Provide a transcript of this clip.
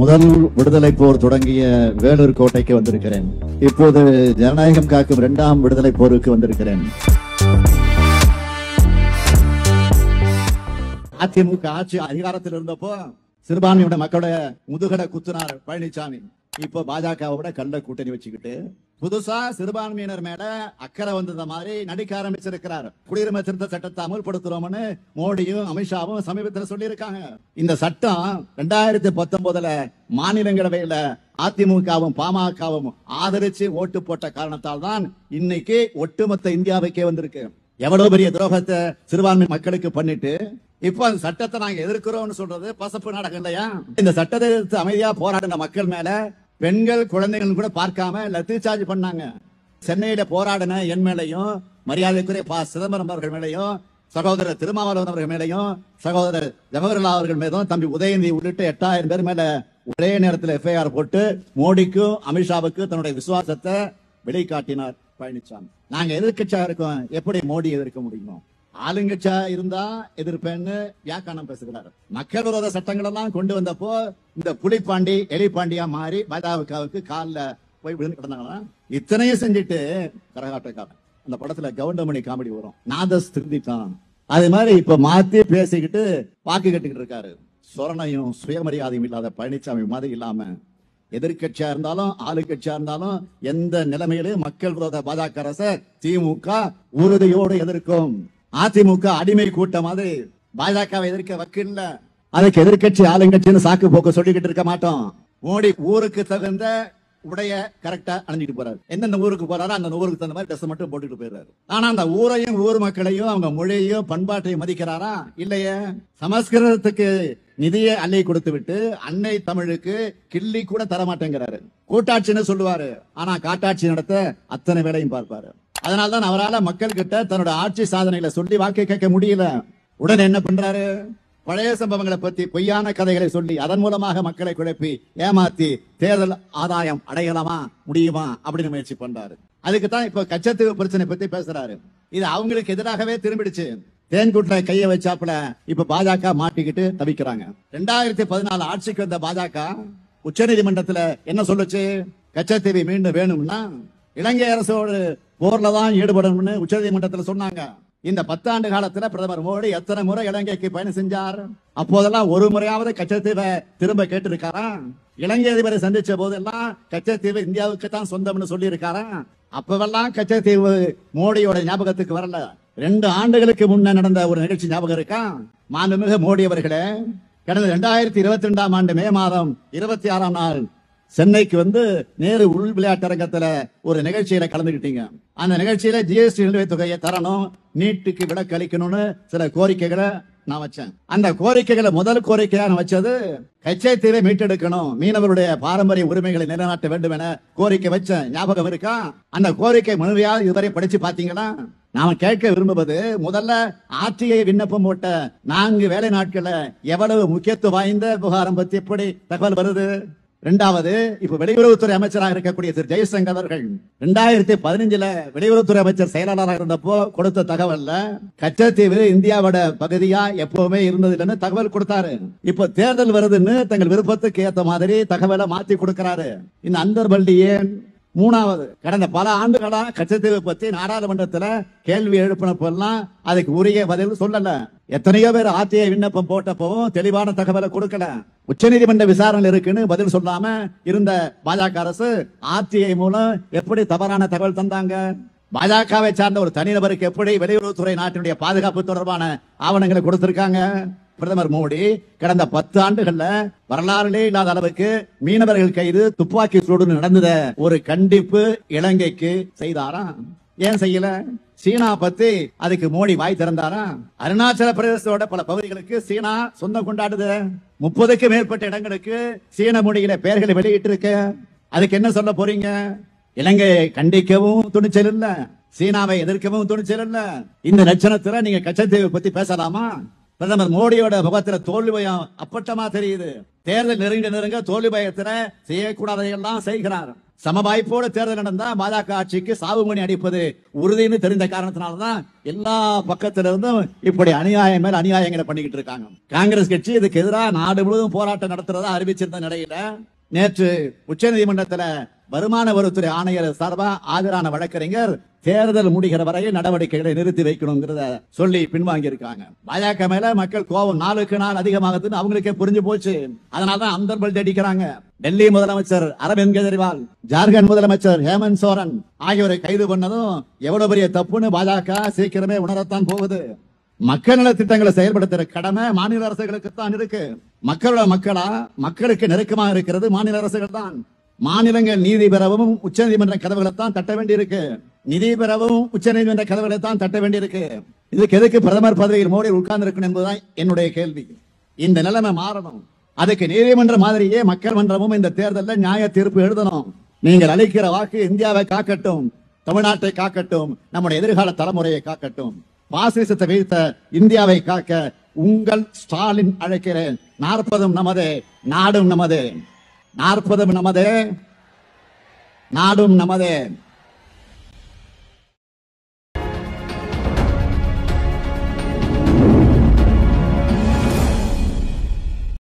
முதல் விடுதலை போர் தொடங்கிய வேலூர் கோட்டைக்கு வந்திருக்கிறேன் இப்போது ஜனநாயகம் காக்கும் இரண்டாம் விடுதலை போருக்கு வந்திருக்கிறேன் அதிமுக ஆட்சி அதிகாரத்தில் இருந்தப்போ சிறுபான்மையோட மக்களோட முதுகட குத்துனார் பழனிசாமி இப்போ பாஜகவோட கள்ள கூட்டணி வச்சுக்கிட்டு புதுசா சிறுபான்மையினர் மேல அக்கறை வந்தத மாதிரி நடிக்க ஆரம்பிச்சிருக்கிறார் குடியுரிமை திருத்த சட்டத்தை அமல்படுத்துறோம்னு மோடியும் அமித்ஷாவும் சமீபத்தில் சொல்லியிருக்காங்க இந்த சட்டம் ரெண்டாயிரத்தி பத்தொன்பதுல மாநிலங்களவையில அதிமுகவும் பாமகவும் ஆதரிச்சு ஓட்டு போட்ட காரணத்தால் தான் இன்னைக்கு ஒட்டுமொத்த இந்தியாவுக்கே வந்திருக்கு எவ்வளவு பெரிய துரோகத்தை சிறுபான்மை மக்களுக்கு பண்ணிட்டு இப்போ அந்த சட்டத்தை நாங்க எதிர்க்கிறோம்னு சொல்றது பசப்பு நாடகம் இல்லையா இந்த சட்டத்தை எதிர்த்து அமைதியா போராடின மக்கள் மேல பெண்கள் குழந்தைகள் கூட பார்க்காம லத்தி சார்ஜ் பண்ணாங்க சென்னையில போராடின என் மேலையும் மரியாதைக்குரிய பா சிதம்பரம் அவர்கள் மேலையும் சகோதரர் திருமாவளவன் அவர்கள் மேலையும் சகோதரர் ஜவஹர்லால் அவர்கள் மீதும் தம்பி உதயநிதி உள்ளிட்ட எட்டாயிரம் பேர் மேல ஒரே நேரத்தில் எஃப்ஐஆர் போட்டு மோடிக்கும் அமித்ஷாவுக்கும் தன்னுடைய விசுவாசத்தை வெளிக்காட்டினார் பழனிசாமி நாங்க எதிர்க்கட்சியா இருக்கோம் எப்படி மோடி எதிர்க்க முடியும் ஆளுங்கட்சியா இருந்தா எதிர்ப்பேன்னு வியாக்கானம் பேசுகிறார் மக்கள் விரோத சட்டங்கள் எல்லாம் கொண்டு வந்தப்போ இந்த புலிப்பாண்டி எலிப்பாண்டியா மாறி பாஜகவுக்கு கால்ல போய் விழுந்து கிடந்தாங்களா இத்தனையும் செஞ்சுட்டு கரகாட்டக்காரன் அந்த படத்துல கவுண்டமணி காமெடி வரும் நாதஸ் திருந்திட்டான் அது மாதிரி இப்ப மாத்தி பேசிக்கிட்டு வாக்கு கட்டிக்கிட்டு இருக்காரு சொரணையும் சுயமரியாதையும் இல்லாத பழனிசாமி மாதிரி இல்லாம எதிர்க்கட்சியா இருந்தாலும் ஆளுங்கட்சியா இருந்தாலும் எந்த நிலைமையிலும் மக்கள் விரோத பாஜக அரச திமுக உறுதியோடு எதிர்க்கும் அதிமுக அடிமை கூட்டம் மாதிரி பாஜகவை எதிர்க்க வக்கில்ல அதுக்கு எதிர்க்கட்சி ஆளுங்கட்சின்னு சாக்கு போக்கு சொல்லிக்கிட்டு இருக்க மாட்டோம் மோடி ஊருக்கு தகுந்த உடைய கரெக்டா அணிஞ்சிட்டு போறாரு எந்தெந்த ஊருக்கு போறாரோ அந்த ஊருக்கு தகுந்த மாதிரி ட்ரெஸ் மட்டும் போட்டுட்டு போயிடுறாரு ஆனா அந்த ஊரையும் ஊர் மக்களையும் அவங்க மொழியையும் பண்பாட்டையும் மதிக்கிறாரா இல்லையே சமஸ்கிருதத்துக்கு நிதியை அள்ளி கொடுத்து விட்டு அன்னை தமிழுக்கு கிள்ளி கூட தர மாட்டேங்கிறாரு கூட்டாட்சின்னு சொல்லுவாரு ஆனா காட்டாட்சி நடத்த அத்தனை வேலையும் பார்ப்பாரு அதனால்தான் அவரால் மக்கள் கிட்ட தன்னோட ஆட்சி சாதனைகளை சொல்லி வாக்கு கேட்க முடியல உடனே என்ன பண்றாரு பழைய சம்பவங்களை பத்தி பொய்யான கதைகளை சொல்லி அதன் மூலமாக மக்களை குழப்பி ஏமாத்தி தேர்தல் ஆதாயம் அடையலாமா முடியுமா அப்படின்னு முயற்சி பண்றாரு அதுக்கு தான் இப்ப கச்சத்தீவு பிரச்சனை பத்தி பேசுறாரு இது அவங்களுக்கு எதிராகவே திரும்பிடுச்சு தேன்கூட்டில கைய வச்சாப்புல இப்ப பாஜக மாட்டிக்கிட்டு தவிக்கிறாங்க ரெண்டாயிரத்தி பதினாலு ஆட்சிக்கு வந்த பாஜக உச்சநீதிமன்றத்துல என்ன சொல்லுச்சு கச்சத்தீவு மீண்டும் வேணும்னா இலங்கை அரசோடு போர்ல தான் ஈடுபடணும்னு உச்சநீதிமன்றத்துல சொன்னாங்க இந்த பத்தாண்டு காலத்துல பிரதமர் மோடி எத்தனை முறை இலங்கைக்கு பயணம் செஞ்சார் அப்போதெல்லாம் ஒரு முறையாவது கச்சத்தீவை திரும்ப கேட்டிருக்காரா இலங்கை அதிபரை சந்திச்ச போதெல்லாம் கச்சத்தீவு இந்தியாவுக்கு தான் சொந்தம்னு சொல்லி இருக்காரா அப்பவெல்லாம் கச்சத்தீவு மோடியோட ஞாபகத்துக்கு வரல ரெண்டு ஆண்டுகளுக்கு முன்ன நடந்த ஒரு நிகழ்ச்சி ஞாபகம் இருக்கா மாண்புமிகு மோடி அவர்களே கடந்த இரண்டாயிரத்தி இருபத்தி ரெண்டாம் ஆண்டு மே மாதம் இருபத்தி ஆறாம் நாள் சென்னைக்கு வந்து நேரு உள் விளையாட்டரங்கத்துல ஒரு நிகழ்ச்சியில கலந்துக்கிட்டீங்க அந்த நிகழ்ச்சியில ஜிஎஸ்டி நிலுவைத் தொகையை தரணும் நீட்டுக்கு விலக்கு அளிக்கணும்னு சில கோரிக்கைகளை நான் வச்சேன் அந்த கோரிக்கைகளை முதல் கோரிக்கையா நான் வச்சது கச்சைத்தீவை மீட்டெடுக்கணும் மீனவருடைய பாரம்பரிய உரிமைகளை நிலைநாட்ட வேண்டும் என கோரிக்கை வச்சேன் ஞாபகம் இருக்கா அந்த கோரிக்கை முழுமையாக இதுவரை படிச்சு பாத்தீங்களா நாம கேட்க விரும்புவது முதல்ல ஆட்சியை விண்ணப்பம் போட்ட நான்கு வேலை நாட்கள்ல எவ்வளவு முக்கியத்துவம் வாய்ந்த விவகாரம் பத்தி எப்படி தகவல் வருது இரண்டாவது இப்ப வெளியுறவுத்துறை அமைச்சராக இருக்கக்கூடிய திரு ஜெய்சங்கர் அவர்கள் ரெண்டாயிரத்தி பதினஞ்சுல வெளியுறவுத்துறை அமைச்சர் செயலாளராக இருந்தப்போ கொடுத்த தகவல்ல கச்சத்தீவு இந்தியாவோட பகுதியா எப்பவுமே இருந்தது இல்லைன்னு தகவல் கொடுத்தாரு இப்ப தேர்தல் வருதுன்னு தங்கள் விருப்பத்துக்கு ஏத்த மாதிரி தகவலை மாத்தி கொடுக்கிறாரு இந்த அந்தர்பல்டி ஏன் மூணாவது கடந்த பல ஆண்டுகளா கச்சத்தீவு பத்தி நாடாளுமன்றத்துல கேள்வி எழுப்பினப்பெல்லாம் அதுக்கு உரிய பதில் சொல்லல எத்தனையோ பேர் ஆர்டிஐ விண்ணப்பம் போட்டப்பவும் தெளிவான தகவலை கொடுக்கல உச்சநீதிமன்ற விசாரணை இருக்குன்னு பதில் சொல்லாம இருந்த பாஜக அரசு ஆர்டிஐ மூலம் எப்படி தவறான தகவல் தந்தாங்க பாஜகவை சார்ந்த ஒரு தனிநபருக்கு எப்படி வெளியுறவுத்துறை நாட்டினுடைய பாதுகாப்பு தொடர்பான ஆவணங்களை கொடுத்திருக்காங்க பிரதமர் மோடி கடந்த பத்து ஆண்டுகள்ல வரலாறுலே இல்லாத அளவுக்கு மீனவர்கள் கைது துப்பாக்கி சூடு நடந்தத ஒரு கண்டிப்பு இலங்கைக்கு செய்தாரா ஏன் செய்யல சீனா பத்தி அதுக்கு மோடி வாய் திறந்தாரா அருணாச்சல பிரதேசத்தோட பல பகுதிகளுக்கு சீனா சொந்தம் கொண்டாடுது முப்பதுக்கு மேற்பட்ட இடங்களுக்கு சீன மொழியில பெயர்களை வெளியிட்டு இருக்கு அதுக்கு என்ன சொல்ல போறீங்க இலங்கையை கண்டிக்கவும் துணிச்சல் இல்ல சீனாவை எதிர்க்கவும் துணிச்சல் இல்ல இந்த லட்சணத்துல நீங்க கச்சத்தீவை பத்தி பேசலாமா பிரதமர் மோடியோட முகத்துல தோல்வி பயம் அப்பட்டமா தெரியுது தேர்தல் நெருங்க நெருங்க தோல்வி பயத்துல செய்யக்கூடாததையெல்லாம் செய்கிறார் சம வாய்ப்போடு தேர்தல் நடந்தா பாஜக ஆட்சிக்கு சாவுமணி அடிப்பது உறுதின்னு தெரிந்த காரணத்தினாலதான் எல்லா பக்கத்துல இருந்தும் இப்படி அநியாயம் மேல் அநியாயங்களை பண்ணிக்கிட்டு இருக்காங்க காங்கிரஸ் கட்சி இதுக்கு எதிராக நாடு முழுவதும் போராட்டம் நடத்துறதா அறிவிச்சிருந்த நிலையில நேற்று உச்சநீதிமன்றத்துல வருமான வரித்துறை ஆணையர் சார்பா ஆஜரான வழக்கறிஞர் தேர்தல் முடிகிற வரையில் நடவடிக்கைகளை நிறுத்தி வைக்கணுங்கிறத சொல்லி பின்வாங்கி இருக்காங்க பாஜக மேல மக்கள் கோபம் நாளுக்கு நாள் அதிகமாகுதுன்னு அவங்களுக்கே புரிஞ்சு போச்சு அதனாலதான் அந்த பல்ட் அடிக்கிறாங்க டெல்லி முதலமைச்சர் அரவிந்த் கெஜ்ரிவால் ஜார்க்கண்ட் முதலமைச்சர் ஹேமந்த் சோரன் ஆகியோரை கைது பண்ணதும் எவ்வளவு பெரிய தப்புன்னு பாஜக சீக்கிரமே உணரத்தான் போகுது மக்கள் நல திட்டங்களை செயல்படுத்துற கடமை மாநில அரசுகளுக்கு தான் இருக்கு மக்களோட மக்களா மக்களுக்கு நெருக்கமாக இருக்கிறது மாநில அரசுகள் தான் மாநிலங்கள் நீதி பெறவும் உச்ச நீதிமன்ற கதவுகளை தான் தட்ட வேண்டியிருக்கு நிதி பெறவும் உச்ச நீதிமன்ற கதவுகளை தான் தட்ட வேண்டியிருக்கு இதுக்கு எதுக்கு பிரதமர் பதவியில் மோடி உட்கார்ந்து இருக்கணும் என்பதுதான் என்னுடைய கேள்வி இந்த நிலைமை மாறணும் அதுக்கு நீதிமன்ற மாதிரியே மக்கள் மன்றமும் இந்த தேர்தலில் நியாய தீர்ப்பு எழுதணும் நீங்கள் அளிக்கிற வாக்கு இந்தியாவை காக்கட்டும் தமிழ்நாட்டை காக்கட்டும் நம்முடைய எதிர்கால தலைமுறையை காக்கட்டும் பாசிசத்தை வீழ்த்த இந்தியாவை காக்க உங்கள் ஸ்டாலின் அழைக்கிறேன் நாற்பதும் நமதே நாடும் நமதே நாற்பதும் நமதே நாடும் நமதே